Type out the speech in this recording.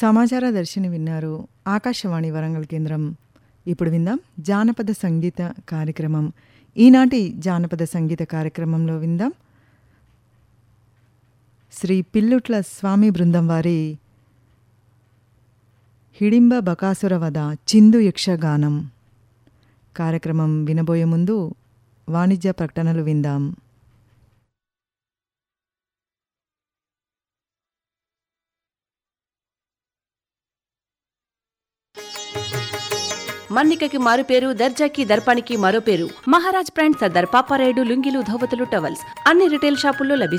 సమాచార దర్శిని విన్నారు ఆకాశవాణి వరంగల్ కేంద్రం ఇప్పుడు విందాం జానపద సంగీత కార్యక్రమం ఈనాటి జానపద సంగీత కార్యక్రమంలో విందాం శ్రీ పిల్లుట్ల స్వామి బృందం వారి హిడింబ బకాసుర వద చిందు యక్షగానం కార్యక్రమం వినబోయే ముందు వాణిజ్య ప్రకటనలు విందాం మన్నికకి మారు పేరు దర్జాకి దర్పానికి మరో పేరు మహారాజ్ బ్రాండ్ సర్దార్ పాపారాయుడు లుంగిలు ధోవతులు టవల్స్ అన్ని రిటైల్ షాపుల్లో లభిస్తాయి